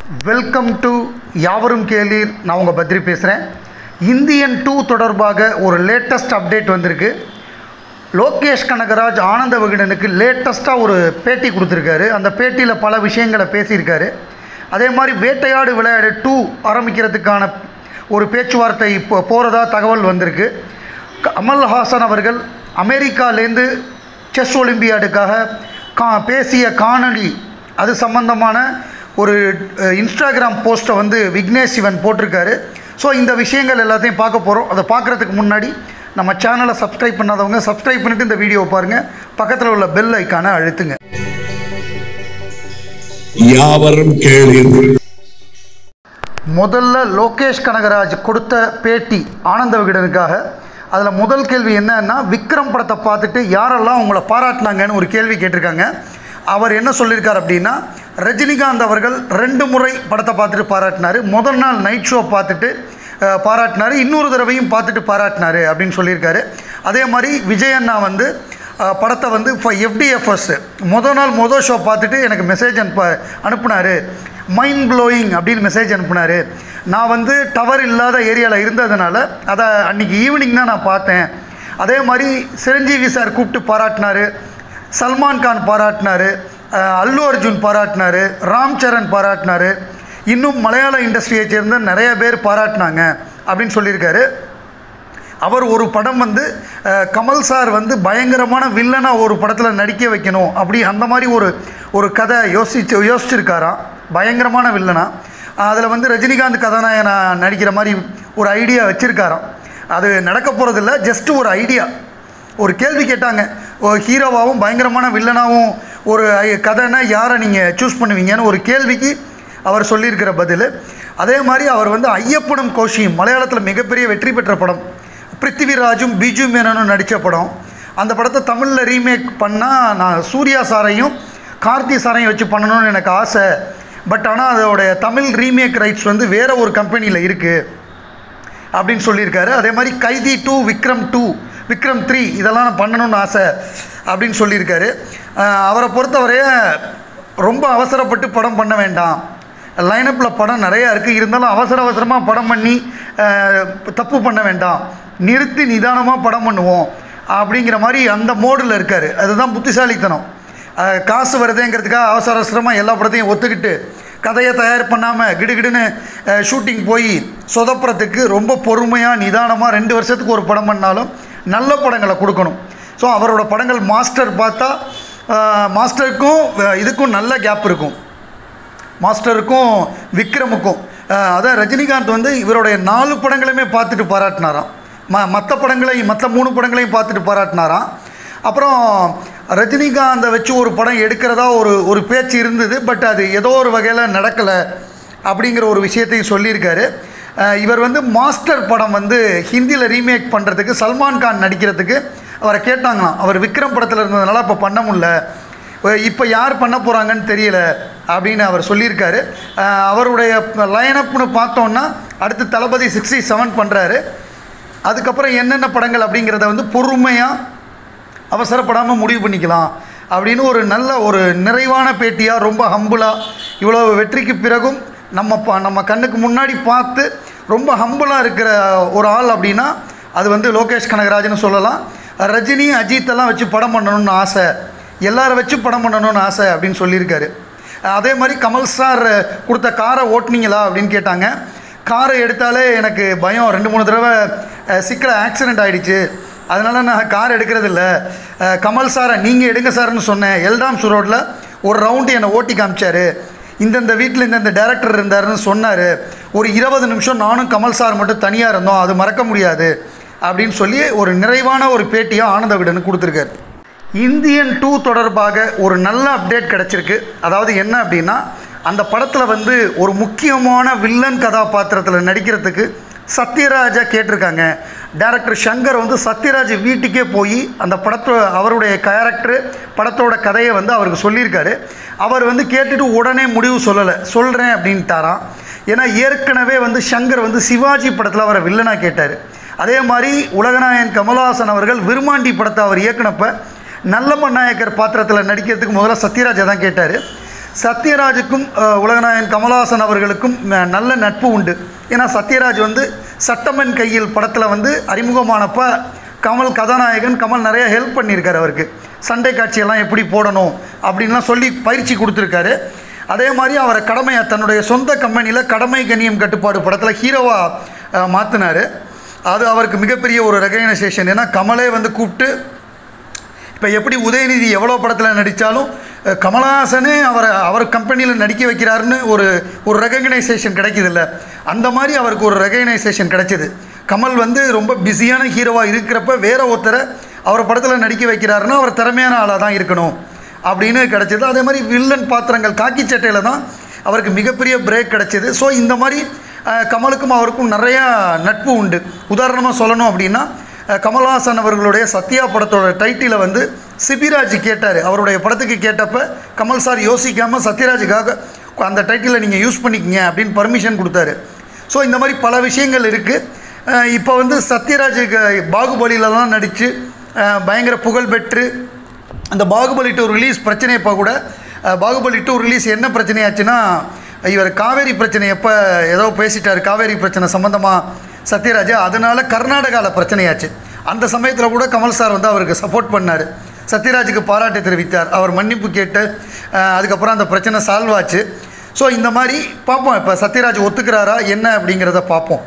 welcome to யாவரும் கேளீர் நான் உங்கள் பத்ரி பேசுகிறேன் இந்தியன் டூ தொடர்பாக ஒரு லேட்டஸ்ட் அப்டேட் வந்திருக்கு லோகேஷ் கனகராஜ் ஆனந்த விகடனுக்கு லேட்டஸ்ட்டாக ஒரு பேட்டி கொடுத்துருக்காரு அந்த பேட்டியில் பல விஷயங்களை பேசியிருக்காரு அதே மாதிரி வேட்டையாடு விளையாடு டூ ஆரம்பிக்கிறதுக்கான ஒரு பேச்சுவார்த்தை இப்போ போகிறதா தகவல் வந்திருக்கு கமல்ஹாசன் அவர்கள் அமெரிக்காலேருந்து செஸ் ஒலிம்பியாடுக்காக கா பேசிய காணொளி அது சம்பந்தமான ஒரு அஹ், இன்ஸ்டாகிராம் போஸ்ட்டை வந்து விக்னேஷ் சிவன் போட்டிருக்காரு ஸோ இந்த விஷயங்கள் எல்லாத்தையும் பார்க்க போகிறோம் அதை பார்க்குறதுக்கு முன்னாடி நம்ம சேனலை சப்ஸ்கிரைப் பண்ணாதவங்க சப்ஸ்கிரைப் பண்ணிவிட்டு இந்த வீடியோவை பாருங்கள் பக்கத்தில் உள்ள பெல் ஐக்கானை அழுத்துங்க யாவரும் கேளீர் முதல்ல லோகேஷ் கனகராஜ் கொடுத்த பேட்டி ஆனந்த விகடனுக்காக அதில் முதல் கேள்வி என்னன்னா விக்ரம் படத்தை பார்த்துட்டு யாரெல்லாம் உங்களை பாராட்டினாங்கன்னு ஒரு கேள்வி கேட்டிருக்காங்க அவர் என்ன சொல்லியிருக்கார் அப்படின்னா ரஜினிகாந்த் அவர்கள் ரெண்டு முறை படத்தை பார்த்துட்டு பாராட்டினார் முதல் நாள் நைட் ஷோ பார்த்துட்டு அஹ், பாராட்டினார் இன்னொரு தடவையும் பார்த்துட்டு பாராட்டினார் அப்படின்னு சொல்லியிருக்காரு அதே மாதிரி விஜய் அண்ணா வந்து அஹ், படத்தை வந்து இப்போ எஃப்டிஎஃப்எஸ் மொதல் நாள் மொதல் ஷோ பார்த்துட்டு எனக்கு மெசேஜ் அனுப்ப அனுப்புனார் மைண்ட் ப்ளோயிங் அப்படின்னு மெசேஜ் அனுப்புனார் நான் வந்து டவர் இல்லாத ஏரியாவில் இருந்ததுனால அதை அன்றைக்கி ஈவினிங் தான் நான் பார்த்தேன் அதே மாதிரி சிரஞ்சீவி சார் கூப்பிட்டு பாராட்டினார் சல்மான் கான் பாராட்டினார் அல்லு அர்ஜுன் பாராட்டினார் ராம் சரண் பாராட்டினார் இன்னும் மலையாள இண்டஸ்ட்ரியை சேர்ந்த நிறைய பேர் பாராட்டினாங்க அப்படின்னு சொல்லியிருக்காரு அவர் ஒரு படம் வந்து அஹ், கமல் சார் வந்து பயங்கரமான வில்லனாக ஒரு படத்தில் நடிக்க வைக்கணும் அப்படி அந்த மாதிரி ஒரு ஒரு கதை யோசிச்சு யோசிச்சிருக்காராம் பயங்கரமான வில்லனா அதில் வந்து ரஜினிகாந்த் கதாநாயகனா நடிக்கிற மாதிரி ஒரு ஐடியா வச்சுருக்காராம் அது நடக்க போகிறதில்ல ஜஸ்ட் ஒரு ஐடியா ஒரு கேள்வி கேட்டாங்க ஒரு ஹீரோவாகவும் பயங்கரமான வில்லனாகவும் ஒரு ஐ- கதைன்னா யாரை நீங்கள் சூஸ் பண்ணுவீங்கன்னு ஒரு கேள்விக்கு அவர் சொல்லியிருக்கிற பதில் அதே மாதிரி அவர் வந்து ஐயப்பனும் கோஷியும் மலையாளத்தில் மிகப்பெரிய வெற்றி பெற்ற படம் பிருத்திவிராஜும் பிஜு மேனனும் நடித்த படம் அந்த படத்தை தமிழில் ரீமேக் பண்ணால் நான் சூர்யா சாரையும் கார்த்தி சாரையும் வச்சு பண்ணணும்னு எனக்கு ஆசை பட் ஆனால் அதோடைய தமிழ் ரீமேக் ரைட்ஸ் வந்து வேறு ஒரு கம்பெனியில் இருக்குது அப்படின்னு சொல்லியிருக்காரு அதே மாதிரி Kaithi two Vikram two Vikram three இதெல்லாம் நான் பண்ணணும்னு ஆசை அப்படின்னு சொல்லியிருக்காரு அஹ் அவரை பொறுத்தவரைய ரொம்ப அவசரப்பட்டு படம் பண்ண வேண்டாம் லைனப்பில் படம் நிறையா இருக்குது இருந்தாலும் அவசர அவசரமாக படம் பண்ணி அஹ், தப்பு பண்ண வேண்டாம் நிறுத்தி நிதானமாக படம் பண்ணுவோம் அப்படிங்கிற மாதிரி அந்த மோடில் இருக்கார் அதுதான் புத்திசாலித்தனம் அஹ், காசு வருதேங்கிறதுக்காக அவசர அவசரமாக எல்லா படத்தையும் ஒத்துக்கிட்டு கதையை தயார் பண்ணாமல் கிடுகிடுன்னு ஷூட்டிங் போய் சொதப்புறதுக்கு ரொம்ப பொறுமையாக நிதானமாக ரெண்டு வருஷத்துக்கு ஒரு படம் பண்ணாலும் நல்ல படங்களை கொடுக்கணும் ஸோ அவரோட படங்கள் மாஸ்டர் பார்த்தா அஹ், மாஸ்டருக்கும் அஹ், இதுக்கும் நல்ல கேப் இருக்கும் மாஸ்டருக்கும் விக்ரமுக்கும் அஹ், அதான் ரஜினிகாந்த் வந்து இவருடைய நாலு படங்களையுமே பார்த்துட்டு பாராட்டினாராம் ம மற்ற படங்களையும் மற்ற மூணு படங்களையும் பார்த்துட்டு பாராட்டினாராம் அப்புறம் ரஜினிகாந்தை வச்சு ஒரு படம் எடுக்கிறதா ஒரு ஒரு பேச்சு இருந்தது பட் அது ஏதோ ஒரு வகையில் நடக்கலை அப்படிங்கிற ஒரு விஷயத்தையும் சொல்லியிருக்காரு அஹ், இவர் வந்து மாஸ்டர் படம் வந்து ஹிந்தியில் ரீமேக் பண்ணுறதுக்கு சல்மான் கான் நடிக்கிறதுக்கு அவரை கேட்டாங்களாம் அவர் விக்ரம் படத்தில் இருந்ததுனால இப்போ பண்ண முடியல இப்போ யார் பண்ண போகிறாங்கன்னு தெரியல அப்படின்னு அவர் சொல்லியிருக்காரு அஹ் அவருடைய லைனப்னு பார்த்தோன்னா அடுத்து தளபதி சிக்ஸ்டி செவன் பண்ணுறாரு அதுக்கப்புறம் என்னென்ன படங்கள் அப்படிங்கிறத வந்து பொறுமையாக அவசரப்படாமல் முடிவு பண்ணிக்கலாம் அப்படின்னு ஒரு நல்ல ஒரு நிறைவான பேட்டியாக ரொம்ப ஹம்புளாக இவ்வளோ வெற்றிக்கு பிறகும் நம்ம பா நம்ம கண்ணுக்கு முன்னாடி பார்த்து ரொம்ப ஹம்புளாக இருக்கிற ஒரு ஆள் அப்படின்னா அது வந்து லோகேஷ் கனகராஜ்னு சொல்லலாம் ரஜினி அஜித் எல்லாம் வச்சு படம் பண்ணணும்னு ஆசை எல்லாரை வச்சு படம் பண்ணணும்னு ஆசை அப்படின்னு சொல்லியிருக்காரு அதே மாதிரி கமல் சார் கொடுத்த காரை ஓட்டுனீங்களா அப்படின்னு கேட்டாங்க காரை எடுத்தாலே எனக்கு பயம் ரெண்டு மூணு தடவை அஹ், சிக்கல ஆக்சிடெண்ட் ஆகிடுச்சு அதனால் நான் கார் எடுக்கிறதில்ல அஹ், கமல் சாரை நீங்கள் எடுங்க சார்னு சொன்னேன் எல்டாம்ஸ் ரோட்டில் ஒரு ரவுண்டு என்னை ஓட்டி காமிச்சாரு இந்தந்த வீட்டில் இந்தந்த டேரக்டர் இருந்தாருன்னு சொன்னார் ஒரு இருபது நிமிஷம் நானும் கமல் சார் மட்டும் தனியாக இருந்தோம் அது மறக்க முடியாது அப்படின்னு சொல்லி ஒரு நிறைவான ஒரு பேட்டியாக ஆனந்த விடனுக்கு கொடுத்துருக்காரு இந்தியன் டூ தொடர்பாக ஒரு நல்ல அப்டேட் கிடச்சிருக்கு அதாவது என்ன அப்படின்னா அந்த படத்தில் வந்து ஒரு முக்கியமான வில்லன் கதாபாத்திரத்தில் நடிக்கிறதுக்கு சத்யராஜா கேட்டிருக்காங்க டைரக்டர் சங்கர் வந்து சத்யராஜ் வீட்டுக்கே போய் அந்த படத்தோ அவருடைய கேரக்டர் படத்தோட கதையை வந்து அவருக்கு சொல்லியிருக்காரு அவர் வந்து கேட்டுட்டு உடனே முடிவு சொல்லலை சொல்கிறேன் அப்படின்ட்டாராம் ஏன்னா ஏற்கனவே வந்து சங்கர் வந்து சிவாஜி படத்தில் அவரை வில்லனாக கேட்டார் அதே மாதிரி உலகநாயகன் கமலஹாசன் அவர்கள் விருமாண்டி படத்தை அவர் இயக்குனப்ப நல்லம்ம நாயக்கர் பாத்திரத்தில் நடிக்கிறதுக்கு முதல்ல சத்யராஜா தான் கேட்டார் சத்யராஜுக்கும் அஹ், உலகநாயகன் கமலஹாசன் அவர்களுக்கும் ந- நல்ல நட்பு உண்டு ஏன்னா சத்யராஜ் வந்து சட்டமன் கையில் படத்தில் வந்து அறிமுகமானப்ப கமல் கதாநாயகன் கமல் நிறைய ஹெல்ப் பண்ணியிருக்காரு அவருக்கு சண்டை காட்சியெல்லாம் எப்படி போடணும் அப்படின்லாம் சொல்லி பயிற்சி கொடுத்துருக்காரு அதே மாதிரி அவரை கடமையை தன்னுடைய சொந்த கம்பெனியில் கடமை கண்ணியம் கட்டுப்பாடு படத்தில் ஹீரோவாக மாற்றினார் அது அவருக்கு மிகப்பெரிய ஒரு ரெகனைசேஷன் ஏன்னா கமலே வந்து கூப்பிட்டு இப்போ எப்படி உதயநிதி எவ்வளோ படத்தில் நடித்தாலும் அஹ், கமலஹாசனே அவரை அவர் கம்பெனியில் நடிக்க வைக்கிறாருன்னு ஒரு ஒரு ரெகக்னைசேஷன் கிடைக்குதுல்ல அந்த மாதிரி அவருக்கு ஒரு ரெகக்னைசேஷன் கிடைச்சிது கமல் வந்து ரொம்ப பிஸியான ஹீரோவாக இருக்கிறப்ப வேற ஒருத்தரை அவர் படத்தில் நடிக்க வைக்கிறாருன்னா அவர் திறமையான ஆளாக தான் இருக்கணும் அப்படின்னு கிடச்சிது அதே மாதிரி வில்லன் பாத்திரங்கள் காக்கி சட்டையில் தான் அவருக்கு மிகப்பெரிய பிரேக் கிடச்சிது ஸோ இந்த மாதிரி அஹ், கமலுக்கும் அவருக்கும் நிறையா நட்பு உண்டு உதாரணமாக சொல்லணும் அப்படின்னா அஹ், கமல்ஹாசன் அவர்களுடைய சத்யா படத்தோட டைட்டிலை வந்து சிபிராஜ் கேட்டார் அவருடைய படத்துக்கு கேட்டப்ப கமல் சார் யோசிக்காமல் சத்யராஜுக்காக அந்த டைட்டிலை நீங்கள் யூஸ் பண்ணிக்கங்க அப்படின்னு பர்மிஷன் கொடுத்தாரு ஸோ இந்த மாதிரி பல விஷயங்கள் இருக்குது இப்போ வந்து சத்யராஜுக்கு பாகுபலியில் தான் நடித்து பயங்கர புகழ் பெற்று அந்த பாகுபலி டூ ரிலீஸ் பிரச்சனை இப்போ கூட அஹ், பாகுபலி டூ ரிலீஸ் என்ன பிரச்சனையாச்சுன்னா இவர் காவேரி பிரச்சனை எப்போ ஏதோ பேசிட்டார் காவேரி பிரச்சனை சம்மந்தமாக சத்யராஜ் அதனால் கர்நாடகாவில் பிரச்சனையாச்சு அந்த சமயத்தில் கூட கமல் சார் வந்து அவருக்கு சப்போர்ட் பண்ணார் சத்யராஜுக்கு பாராட்டு தெரிவித்தார் அவர் மன்னிப்பு கேட்டு அஹ், அதுக்கப்புறம் அந்த பிரச்சனை சால்வ் ஆச்சு ஸோ இந்த மாதிரி பார்ப்போம் இப்போ சத்யராஜ் ஒத்துக்கிறாரா என்ன அப்படிங்கிறத பார்ப்போம்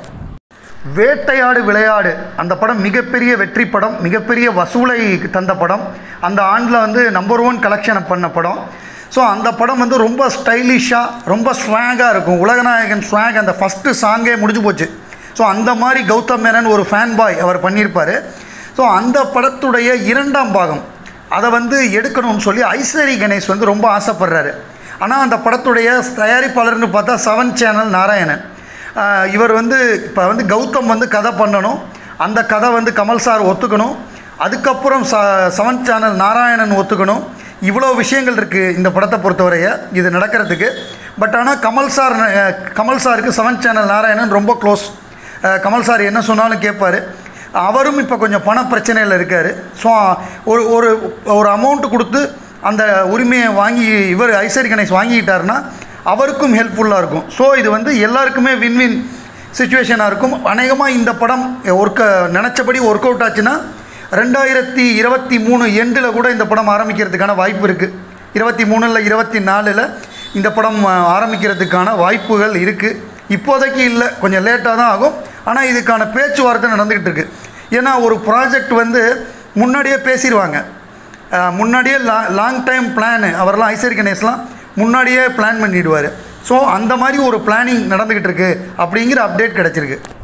வேட்டையாடு விளையாடு அந்த படம் மிகப்பெரிய வெற்றி படம் மிகப்பெரிய வசூலை தந்த படம் அந்த ஆண்டில் வந்து நம்பர் ஒன் கலெக்ஷனை பண்ண படம் ஸோ அந்த படம் வந்து ரொம்ப ஸ்டைலிஷாக ரொம்ப ஸ்வாகாக இருக்கும் உலகநாயகன் ஸ்வாக் அந்த ஃபஸ்ட்டு சாங்கே முடிஞ்சு போச்சு ஸோ அந்த மாதிரி கௌதம் மேனன் ஒரு ஃபேன் பாய் அவர் பண்ணியிருப்பார் ஸோ அந்த படத்துடைய இரண்டாம் பாகம் அதை வந்து எடுக்கணும்னு சொல்லி ஐஸ்வரி கணேஷ் வந்து ரொம்ப ஆசைப்படுறாரு ஆனால் அந்த படத்துடைய தயாரிப்பாளர்னு பார்த்தா செவன் சேனல் நாராயணன் ஆஹ் இவர் வந்து இப்போ வந்து கௌதம் வந்து கதை பண்ணணும் அந்த கதை வந்து கமல் சார் ஒத்துக்கணும் அதுக்கப்புறம் ச செவன் சேனல் நாராயணன் ஒத்துக்கணும் இவ்வளோ விஷயங்கள் இருக்குது இந்த படத்தை பொறுத்தவரைய இது நடக்கிறதுக்கு பட் ஆனால் கமல் சார் அஹ், கமல் சாருக்கு செவன் சேனல் நாராயணன் ரொம்ப க்ளோஸ் கமல் சார் என்ன சொன்னாலும் கேட்பார் அவரும் இப்போ கொஞ்சம் பண பிரச்சனையில் இருக்கார் ஸோ ஒரு ஒரு ஒரு அமௌண்ட் கொடுத்து அந்த உரிமையை வாங்கி இவர் ஐஸ்வரி கணேஷ் வாங்கிக்கிட்டாருன்னா அவருக்கும் ஹெல்ப்ஃபுல்லாக இருக்கும் ஸோ இது வந்து எல்லாருக்குமே வின்வின் சுச்சுவேஷனாக இருக்கும் அநேகமாக இந்த படம் ஒர்க்க நினச்சபடி ஒர்க் அவுட் ஆச்சுன்னா ரெண்டாயிரத்தி இருபத்தி மூணு எண்டில் கூட இந்த படம் ஆரம்பிக்கிறதுக்கான வாய்ப்பு இருக்குது இருபத்தி மூணில் இருபத்தி நாலில் இந்த படம் அஹ், ஆரம்பிக்கிறதுக்கான வாய்ப்புகள் இருக்குது இப்போதைக்கு இல்லை கொஞ்சம் லேட்டாக தான் ஆகும் ஆனால் இதுக்கான பேச்சுவார்த்தை நடந்துக்கிட்டு இருக்கு ஏன்னா ஒரு ப்ராஜெக்ட் வந்து முன்னாடியே பேசிடுவாங்க அஹ், முன்னாடியே லா லாங் டைம் பிளானு அவரெல்லாம் ஐஸ்வரி கணேஷ்லாம் முன்னாடியே பிளான் பண்ணிடுவார் ஸோ அந்த மாதிரி ஒரு பிளானிங் நடந்துக்கிட்டு இருக்கு அப்படிங்கிற அப்டேட் கிடச்சிருக்கு